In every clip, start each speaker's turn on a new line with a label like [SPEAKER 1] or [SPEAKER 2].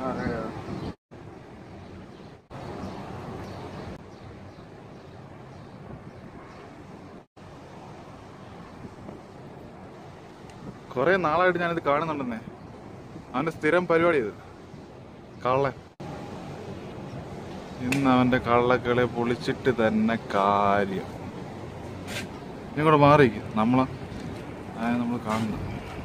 [SPEAKER 1] കുറെ നാളായിട്ട് ഞാനിത് കാണുന്നുണ്ടെന്നേ അവന്റെ സ്ഥിരം പരിപാടി ഇത് കള്ളൻ ഇന്ന് അവന്റെ കള്ളക്കളെ പൊളിച്ചിട്ട് തന്നെ കാര്യം നിങ്ങടെ മാറിയിരിക്കും നമ്മളെ നമ്മൾ കാണുന്നു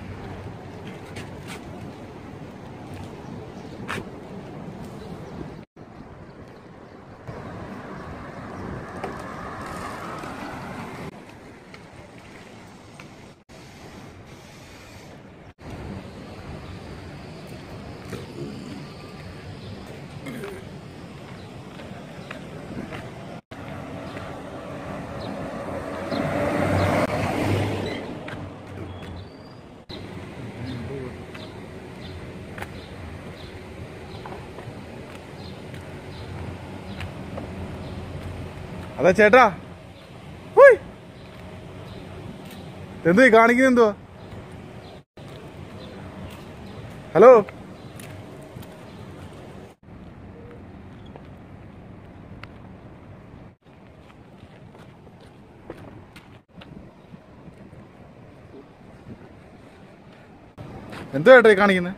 [SPEAKER 1] അതാ ചേട്ടാ ഹുയ്. എന്ത് ഈ കാണിക്കുന്നത് എന്തുവാ ഹലോ എന്തുവാ ചേട്ടാ ഈ കാണിക്കുന്നത്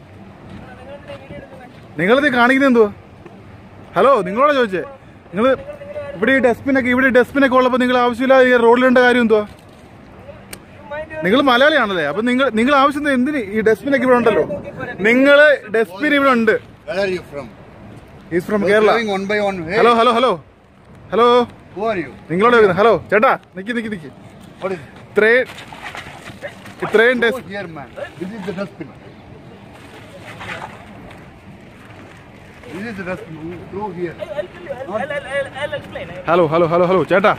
[SPEAKER 1] നിങ്ങളിത് കാണിക്കുന്നത് എന്തുവാ ഹലോ നിങ്ങളോടാ ചോദിച്ചേ നിങ്ങൾ ഇവിടെ ഈ ഡസ്റ്റ്ബിനൊക്കെ ഇവിടെ ഡസ്റ്റ്ബിനൊക്കെ ഉള്ളപ്പോൾ നിങ്ങൾ ആവശ്യമില്ലാതെ ഈ റോഡിലിടേണ്ട കാര്യം എന്തുവാ നിങ്ങൾ മലയാളിയാണല്ലേ അപ്പൊ നിങ്ങൾ നിങ്ങൾ ആവശ്യം എന്തിന് ഈ ഡസ്റ്റ്ബിനൊക്കെ ഇവിടെ ഉണ്ടല്ലോ നിങ്ങൾ ഡസ്റ്റ്ബിൻ ഇവിടെ ഉണ്ട്
[SPEAKER 2] Where are you from?
[SPEAKER 1] Is from
[SPEAKER 2] You're
[SPEAKER 1] Kerala
[SPEAKER 2] going one by one. Hey,
[SPEAKER 1] hello hello hello hello
[SPEAKER 2] who are you?
[SPEAKER 1] നിങ്ങളോട് വരുന്നത് ഹലോ ചേട്ടാ നിക്ക് നിക്ക് നിക്ക്
[SPEAKER 2] What is
[SPEAKER 1] ഇത്രയും ഇത്രയും
[SPEAKER 2] Go
[SPEAKER 1] dust
[SPEAKER 2] here, man. This is the dustbin. This is the dustbin. You throw here.
[SPEAKER 1] Hello hello hello hello ചേട്ടാ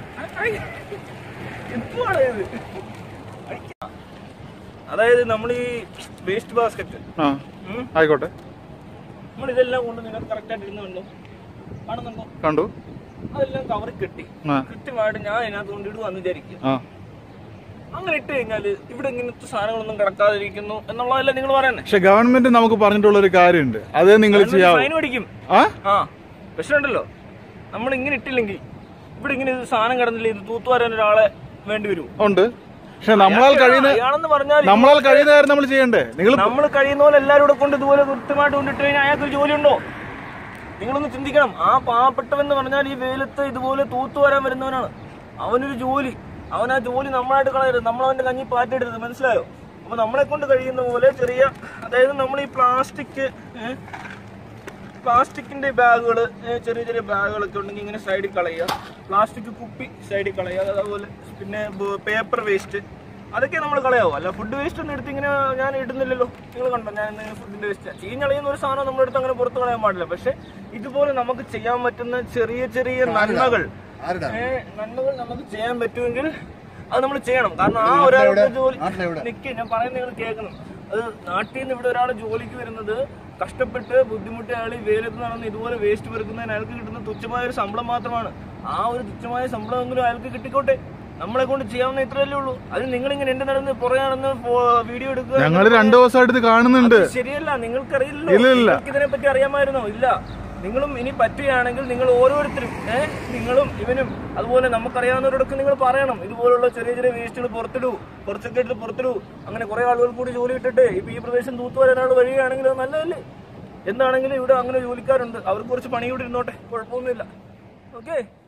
[SPEAKER 3] അതായത് നമ്മൾ ഈ waste basket
[SPEAKER 1] ആ ആയിക്കോട്ടെ
[SPEAKER 3] നമ്മൾ ഇതെല്ലാം കൊണ്ട് നിങ്ങൾ കറക്റ്റ് ആയിട്ട് ഇരുന്നുണ്ടോ കാണുന്നുണ്ടോ
[SPEAKER 1] കണ്ടു
[SPEAKER 3] അതെല്ലാം കവറിൽ കെട്ടി
[SPEAKER 1] ആ
[SPEAKER 3] കൃത്യമായിട്ട് ഞാൻ അതിനകത്ത് കൊണ്ട് ഇടുവാന്ന് വിചാരിക്കുക
[SPEAKER 1] ആ
[SPEAKER 3] അങ്ങനെ ഇട്ട് കഴിഞ്ഞാല് ഇവിടെ ഇങ്ങനത്തെ സാധനങ്ങളൊന്നും കിടക്കാതിരിക്കുന്നു എന്നുള്ളതല്ല നിങ്ങൾ പറയുന്നത്
[SPEAKER 1] പക്ഷെ ഗവൺമെന്റ് നമുക്ക് പറഞ്ഞിട്ടുള്ള ഒരു കാര്യമുണ്ട് അത് നിങ്ങൾ ചെയ്യാവൂ
[SPEAKER 3] ഫൈൻ മേടിക്കും
[SPEAKER 1] ആ
[SPEAKER 3] ആ പക്ഷെ ഉണ്ടല്ലോ നമ്മൾ ഇങ്ങനെ ഇട്ടില്ലെങ്കിൽ ഇവിടെ ഇങ്ങനെ ഇത് സാധനം കിടന്നില്ല ഇത് തൂത്തുവാരാൻ ഒരാളെ വേണ്ടി വരും
[SPEAKER 1] ഉണ്ട് പക്ഷെ നമ്മളാൽ കഴിയുന്ന
[SPEAKER 3] അയാളെന്ന് പറഞ്ഞാൽ
[SPEAKER 1] നമ്മളാൽ കഴിയുന്ന കാര്യം നമ്മൾ ചെയ്യണ്ടേ നിങ്ങൾ
[SPEAKER 3] നമ്മൾ കഴിയുന്ന പോലെ എല്ലാവരും കൂടെ കൊണ്ട് ഇതുപോലെ കൃത്യമായിട്ട് കൊണ്ടിട്ട് കഴിഞ്ഞാൽ അയാൾക്ക് ജോലി ഉണ്ടോ നിങ്ങളൊന്ന് ചിന്തിക്കണം ആ പാവപ്പെട്ടവെന്ന് പറഞ്ഞാൽ ഈ വെയിലത്ത് ഇതുപോലെ തൂത്തു വരാൻ വരുന്നവനാണ് അവനൊരു ജോലി അവൻ ആ ജോലി നമ്മളായിട്ട് കളയരുത് നമ്മൾ അവന്റെ കഞ്ഞി പാറ്റിടരുത് മനസ്സിലായോ അപ്പൊ നമ്മളെ കൊണ്ട് കഴിയുന്ന പോലെ ചെറിയ അതായത് നമ്മൾ ഈ പ്ലാസ്റ്റിക് പ്ലാസ്റ്റിക്കിന്റെ ബാഗുകൾ ചെറിയ ചെറിയ ബാഗുകളൊക്കെ ഉണ്ടെങ്കിൽ ഇങ്ങനെ സൈഡിൽ കളയുക പ്ലാസ്റ്റിക് കുപ്പി സൈഡിൽ കളയുക അതുപോലെ പിന്നെ പേപ്പർ വേസ്റ്റ് അതൊക്കെ നമ്മൾ കളയാവോ അല്ല ഫുഡ് വേസ്റ്റ് ഒന്നും എടുത്ത് ഇങ്ങനെ ഞാൻ ഇടുന്നില്ലല്ലോ നിങ്ങൾ കണ്ടോ ഞാൻ ഫുഡിന്റെ വേസ്റ്റ് ചീഞ്ഞളയുന്ന ഒരു സാധനം നമ്മുടെ അടുത്ത് അങ്ങനെ പുറത്ത് കളയാൻ പാടില്ല പക്ഷെ ഇതുപോലെ നമുക്ക് ചെയ്യാൻ പറ്റുന്ന ചെറിയ ചെറിയ നന്മകൾ
[SPEAKER 2] ആരുടെ
[SPEAKER 3] ഏ, നന്മകൾ നമുക്ക് ചെയ്യാൻ പറ്റുമെങ്കിൽ അത് നമ്മൾ ചെയ്യണം കാരണം ആ ഒരാളുടെ ജോലി
[SPEAKER 2] നാട്ടിലെവിടെ?
[SPEAKER 3] നിക്ക് ഞാൻ പറയുന്നത് നിങ്ങൾ കേൾക്കണം അത് നാട്ടിൽ നിന്ന് ഇവിടെ ഒരാൾ ജോലിക്ക് വരുന്നത് കഷ്ടപ്പെട്ട് ബുദ്ധിമുട്ടി അയാൾ ഈ വെയിലത്ത് നടന്ന് ഇതുപോലെ വേസ്റ്റ് പെറുക്കുന്നതിന് അയാൾക്ക് കിട്ടുന്ന തുച്ഛമായ ഒരു ശമ്പളം മാത്രമാണ് ആ ഒരു തുച്ഛമായ ശമ്പളമെങ്കിലും അയാൾക്ക് കിട്ടിക്കോട്ടെ നമ്മളെ കൊണ്ട് ചെയ്യാവുന്ന ഇത്രയല്ലേ ഉള്ളൂ അത് നിങ്ങൾ ഇങ്ങനെ എന്റെ നടന്ന് പുറകെ നടന്ന് വീഡിയോ എടുക്കുക
[SPEAKER 1] ഞങ്ങൾ രണ്ടു ദിവസമായിട്ട് ഇത് കാണുന്നുണ്ട്
[SPEAKER 3] അത് ശരിയല്ല നിങ്ങൾക്കറിയില്ലല്ലോ
[SPEAKER 1] ഇല്ല, ഇല്ല.
[SPEAKER 3] നിങ്ങൾക്ക് ഇതിനെ പറ്റി അറിയാമായിരുന്നോ ഇല്ല നിങ്ങളും ഇനി പറ്റുകയാണെങ്കിൽ നിങ്ങൾ ഓരോരുത്തരും ഏഹ് നിങ്ങളും ഇവനും അതുപോലെ നമുക്കറിയാവുന്നവരോടൊക്കെ നിങ്ങൾ പറയണം ഇതുപോലുള്ള ചെറിയ ചെറിയ വേസ്റ്റുകൾ പുറത്തിടൂ കുറച്ചൊക്കെ എടുത്ത് പുറത്തിടൂ അങ്ങനെ കുറെ ആളുകൾ കൂടി ജോലി ഇട്ടിട്ട് ഇപ്പൊ ഈ പ്രദേശം തൂത്തു വരാനാൾ വരികയാണെങ്കിൽ അത് നല്ലതല്ലേ എന്താണെങ്കിലും ഇവിടെ അങ്ങനെ ജോലിക്കാരുണ്ട് അവർക്ക് കുറച്ച് പണി കൂടി ഇരുന്നോട്ടെ കുഴപ്പമൊന്നുമില്ല ഓക്കെ